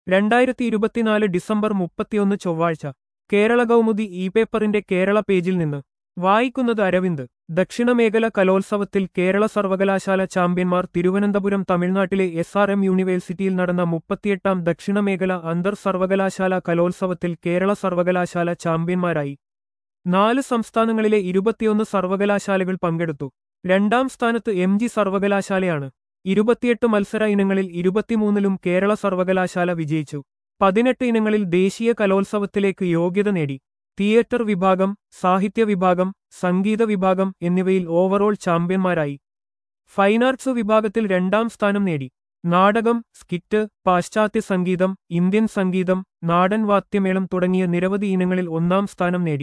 രണ്ടായിരത്തി ഇരുപത്തിനാല് ഡിസംബർ മുപ്പത്തിയൊന്ന് ചൊവ്വാഴ്ച കേരള കൗമുദി ഇ പേപ്പറിന്റെ കേരള പേജിൽ നിന്ന് വായിക്കുന്നത് അരവിന്ദ് ദക്ഷിണമേഖല കലോത്സവത്തിൽ കേരള സർവകലാശാല ചാമ്പ്യന്മാർ തിരുവനന്തപുരം തമിഴ്നാട്ടിലെ എസ് ആർ എം യൂണിവേഴ്സിറ്റിയിൽ നടന്ന മുപ്പത്തിയെട്ടാം ദക്ഷിണമേഖല അന്തർ സർവകലാശാല കലോത്സവത്തിൽ കേരള സർവകലാശാല ചാമ്പ്യന്മാരായി നാല് സംസ്ഥാനങ്ങളിലെ ഇരുപത്തിയൊന്ന് സർവകലാശാലകൾ പങ്കെടുത്തു രണ്ടാം സ്ഥാനത്ത് എം ജി സർവകലാശാലയാണ് ഇരുപത്തിയെട്ട് മത്സര ഇനങ്ങളിൽ ഇരുപത്തിമൂന്നിലും കേരള സർവകലാശാല വിജയിച്ചു പതിനെട്ട് ഇനങ്ങളിൽ ദേശീയ കലോത്സവത്തിലേക്ക് യോഗ്യത നേടി തിയേറ്റർ വിഭാഗം സാഹിത്യ വിഭാഗം സംഗീത വിഭാഗം എന്നിവയിൽ ഓവറോൾ ചാമ്പ്യന്മാരായി ഫൈൻ ആർട്സ് വിഭാഗത്തിൽ രണ്ടാം സ്ഥാനം നേടി നാടകം സ്കിറ്റ് പാശ്ചാത്യ സംഗീതം ഇന്ത്യൻ സംഗീതം നാടൻ വാദ്യമേളം തുടങ്ങിയ നിരവധി ഇനങ്ങളിൽ ഒന്നാം സ്ഥാനം നേടി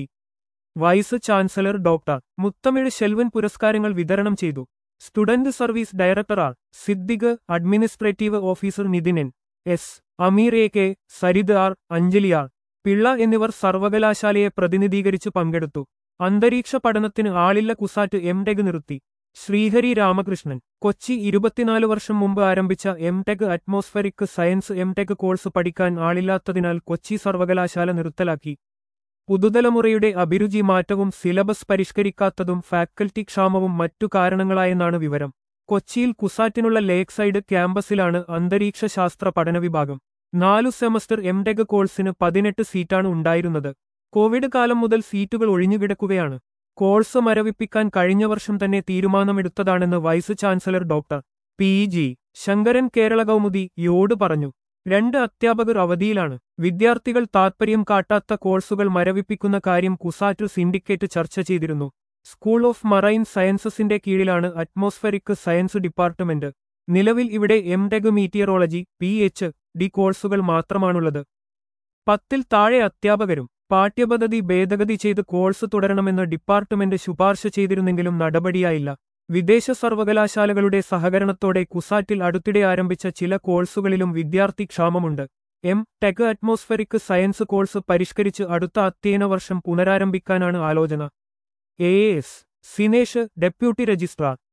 vice chancellor doctor Muthamizh Selvan പുരസ്കാരങ്ങൾ വിതരണം ചെയ്തു student service director R Siddique administrative officer Nithin S Ameer A K Sarith R Anjali R Pillai എന്നിവർ സർവകലാശാലയെ പ്രതിനിധീകരിച്ച് പങ്കെടുത്തു അന്തരീക്ഷ പഠനത്തിന് ആളില്ല കുസാറ്റ് എം ടെക് നിർത്തി ശ്രീഹരി രാമകൃഷ്ണൻ കൊച്ചി ഇരുപത്തിനാല് വർഷം മുമ്പ് ആരംഭിച്ച M tech atmospheric science M tech course പഠിക്കാൻ ആളില്ലാത്തതിനാൽ കൊച്ചി സർവകലാശാല നിർത്തലാക്കി പുതുതലമുറയുടെ അഭിരുചി മാറ്റവും സിലബസ് പരിഷ്കരിക്കാത്തതും ഫാക്കൽറ്റി ക്ഷാമവും മറ്റു കാരണങ്ങളായെന്നാണ് വിവരം കൊച്ചിയിൽ കുസാറ്റിനുള്ള ലേക്ക് സൈഡ് ക്യാമ്പസിലാണ് അന്തരീക്ഷ ശാസ്ത്ര പഠന വിഭാഗം നാലു സെമസ്റ്റർ എം ടെക് കോഴ്സിന് പതിനെട്ട് സീറ്റാണ് ഉണ്ടായിരുന്നത് കോവിഡ് കാലം മുതൽ സീറ്റുകൾ ഒഴിഞ്ഞുകിടക്കുകയാണ് കോഴ്സ് മരവിപ്പിക്കാൻ കഴിഞ്ഞ വർഷം തന്നെ തീരുമാനമെടുത്തതാണെന്ന് vice chancellor doctor P G Sankaran Kerala Kaumudi യോട് പറഞ്ഞു രണ്ട് അധ്യാപകർ അവധിയിലാണ് വിദ്യാർത്ഥികൾ താത്പര്യം കാട്ടാത്ത കോഴ്സുകൾ മരവിപ്പിക്കുന്ന കാര്യം കുസാറ്റ് സിൻഡിക്കേറ്റ് ചർച്ച ചെയ്തിരുന്നു സ്കൂൾ ഓഫ് മറൈൻ സയൻസസിന്റെ കീഴിലാണ് അറ്റ്മോസ്ഫറിക് സയൻസ് ഡിപ്പാർട്ട്മെന്റ് നിലവിൽ ഇവിടെ M tech meteorology P H D കോഴ്സുകൾ മാത്രമാണുള്ളത് പത്തിൽ താഴെ അധ്യാപകരും പാഠ്യപദ്ധതി ഭേദഗതി ചെയ്ത് കോഴ്സ് തുടരണമെന്ന് ഡിപ്പാർട്ട്മെന്റ് ശുപാർശ ചെയ്തിരുന്നെങ്കിലും നടപടിയായില്ല വിദേശ സർവകലാശാലകളുടെ സഹകരണത്തോടെ കുസാറ്റിൽ അടുത്തിടെ ആരംഭിച്ച ചില കോഴ്സുകളിലും വിദ്യാർത്ഥി ക്ഷാമമുണ്ട് M tech atmospheric science course പരിഷ്കരിച്ച് അടുത്ത അധ്യയന വർഷം പുനരാരംഭിക്കാനാണ് ആലോചന A S Sinesh deputy registrar